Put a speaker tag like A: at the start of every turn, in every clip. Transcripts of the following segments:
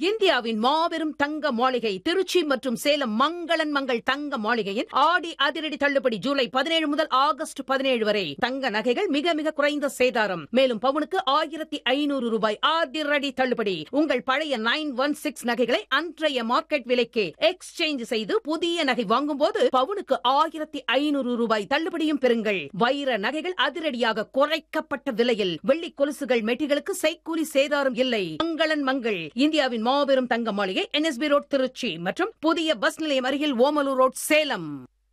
A: இந்தியாவின் மாபெரும் தங்க மாளிகை திருச்சி மற்றும் சேலம் மங்களன் மங்கள் தங்க மாளிகையின் ஆடி அதிரடி தள்ளுபடி ஜூலை பதினேழு முதல் ஆகஸ்ட் பதினேழு வரை தங்க நகைகள் மிக மிக குறைந்த சேதாரம் மேலும் பவுனுக்கு ஆயிரத்தி ஐநூறு ரூபாய் அதிரடி தள்ளுபடி உங்கள் பழைய நைன் ஒன் சிக்ஸ் நகைகளை அன்றைய மார்க்கெட் விலைக்கு எக்ஸ்சேஞ்ச் செய்து புதிய நகை வாங்கும் போது பவுனுக்கு ஆயிரத்தி ஐநூறு ரூபாய் தள்ளுபடியும் பெறுங்கள் வைர நகைகள் அதிரடியாக குறைக்கப்பட்ட விலையில் வெள்ளி கொலுசுகள் மெட்டிகளுக்கு செய்கூலி சேதாரம் இல்லை மங்களன் மங்கள் இந்தியாவின் மாபெரும் தங்க மாளிகை என்எஸ்பி ரோட் திருச்சி மற்றும் புதிய பஸ் நிலையம் அருகில் Omalur road Salem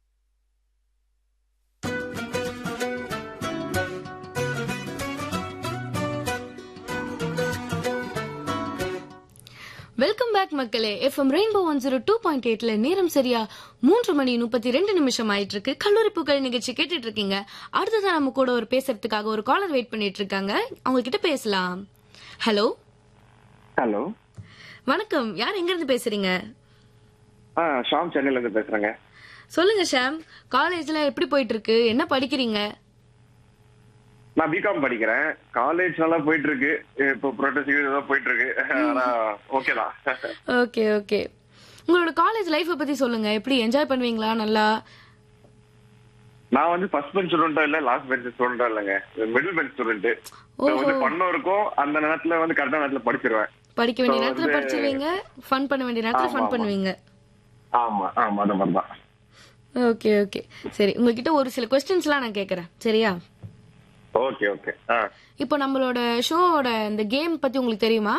B: welcome back மக்களே FM rainbow one zero two point எயிட்ல நேரம் சரியா மூன்று மணி முப்பத்தி ரெண்டு நிமிஷம் ஆயிட்டு இருக்கு கல்லூரி புகழ் நிகழ்ச்சி கேட்டுட்டு இருக்கீங்க அடுத்ததான் நம்ம கூட ஒரு பேசுறதுக்காக ஒரு காலர் வெயிட் பண்ணிட்டு இருக்காங்க அவங்க கிட்ட பேசலாம் ஹலோ
C: ஹலோ
B: வணக்கம் யார் எங்க இருந்து பேசுறீங்க
C: ஆ ஷாம் சென்னையில இருந்து பேசுறேங்க
B: சொல்லுங்க ஷாம் காலேஜ்ல எப்படி போயிட்டு இருக்கு என்ன படிக்கிறீங்க
C: நான் பிகாம் படிக்கிறேன் காலேஜ் நல்லா போயிட்டு இருக்கு இப்போ ப்ரொட்டஸ்ட் ஏதோ போயிட்டு இருக்கு ஆனா ஓகே தான்
B: ஓகே ஓகே உங்களோட காலேஜ் லைஃப பத்தி சொல்லுங்க எப்படி என்ஜாய் பண்ணுவீங்களா நல்லா
C: நான் வந்து ஃபர்ஸ்ட் பெஞ்ச் ஸ்டூடெண்டா இல்ல லாஸ்ட் பெஞ்ச் ஸ்டூடெண்டா இல்லைங்க மிடில் பெஞ்ச் ஸ்டூடெண்ட் வந்து பண்ணும் இருக்கும் அந்த நேரத்துல வந்து கரெக்டான நேரத்துல படிச்சிருவேன்
B: படிக்க வேண்டிய
C: So
B: நேரத்துல
C: வந்து-
B: படிச்சிருவீங்க ஃபன் பண்ண வேண்டிய நேரத்துல
C: ஆமா,
B: ஃபன்
C: ஆமா.
B: பண்ணுவீங்க
C: ஆமா ஆமா அந்த மாதிரி தான்
B: ஓகே ஓகே சரி உங்ககிட்ட ஒரு சில கொஸ்டின்ஸ்லாம் நான் கேக்குறேன் சரியா
C: ஓகே ஓகே ஆ
B: இப்போ நம்மளோட ஷோவோட இந்த கேம் பத்தி உங்களுக்கு தெரியுமா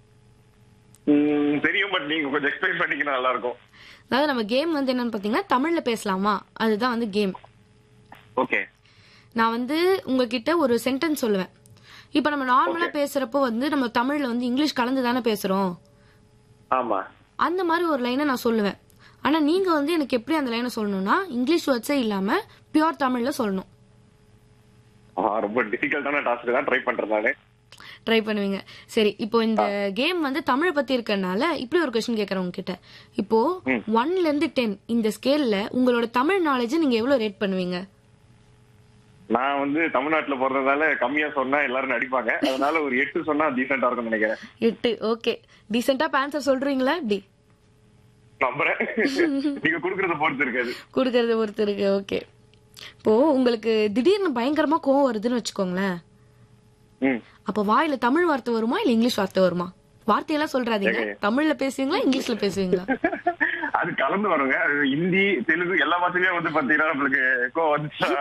C: ம், தெரியும் பட் நீங்க கொஞ்சம் எக்ஸ்பிளைன் பண்ணீங்கன்னா நல்லா இருக்கும்
B: அதாவது நம்ம கேம் வந்து என்னன்னு பாத்தீங்கன்னா தமிழ்ல பேசலாமா அதுதான் வந்து கேம்
C: ஓகே
B: நான் வந்து உங்ககிட்ட ஒரு சென்டென்ஸ் சொல்லுவேன் இப்போ நம்ம நார்மலா பேசுறப்போ வந்து நம்ம தமிழ்ல வந்து இங்கிலீஷ் கலந்து தானே பேசுறோம்
C: ஆமா
B: அந்த மாதிரி ஒரு லைனை நான் சொல்லுவேன் ஆனா நீங்க வந்து எனக்கு எப்படி அந்த லைனை சொல்லணும்னா இங்கிலீஷ் வேர்ட்ஸே இல்லாம பியூர் தமிழ்ல சொல்லணும்
C: ஆ, ரொம்ப டிஃபிகல்ட்டான டாஸ்க் தான் ட்ரை பண்றேன் நானு
B: ட்ரை பண்ணுவீங்க சரி இப்போ இந்த கேம் வந்து தமிழை பத்தி இருக்கறனால இப்படி ஒரு கொஸ்டின் கேக்குறேன் உங்ககிட்ட இப்போ ஒன்ல இருந்து டென் இந்த ஸ்கேல்ல உங்களோட தமிழ் நாலேஜ் நீங்க எவ்வளவு ரேட் பண்ணுவீங்க
C: நான் வந்து தமிழ்நாட்டுல பிறந்ததால கம்மியா சொன்னா எல்லாரும் நடிப்பாங்க அதனால ஒரு எட்டு சொன்னா டீசெண்டா இருக்கும்னு நினைக்கிறேன்
B: எட்டு ஓகே டீசெண்டா ஆன்சர் சொல்றீங்களா இப்படி
C: நம்புறேன் நீங்க குடுக்கறத பொறுத்து இருக்காது
B: கொடுக்கறது ஒருத்தருக்கு ஓகே இப்போ உங்களுக்கு திடீர்னு பயங்கரமா கோவம் வருதுன்னு வச்சுக்கோங்களேன்
C: ம்.
B: அப்ப வாயில தமிழ் வார்த்தை வருமா இல்ல இங்கிலீஷ் வார்த்தை வருமா வார்த்தையெல்லாம் சொல்றாதீங்க தமிழ்ல பேசுவீங்களா இங்கிலீஷ்ல பேசுவீங்களா
C: அது கலந்து வருங்க அது ஹிந்தி தெலுங்கு எல்லா பாஷையிலயும் வந்து பாத்தீங்கன்னா நம்மளுக்கு கோவம் வந்துச்சா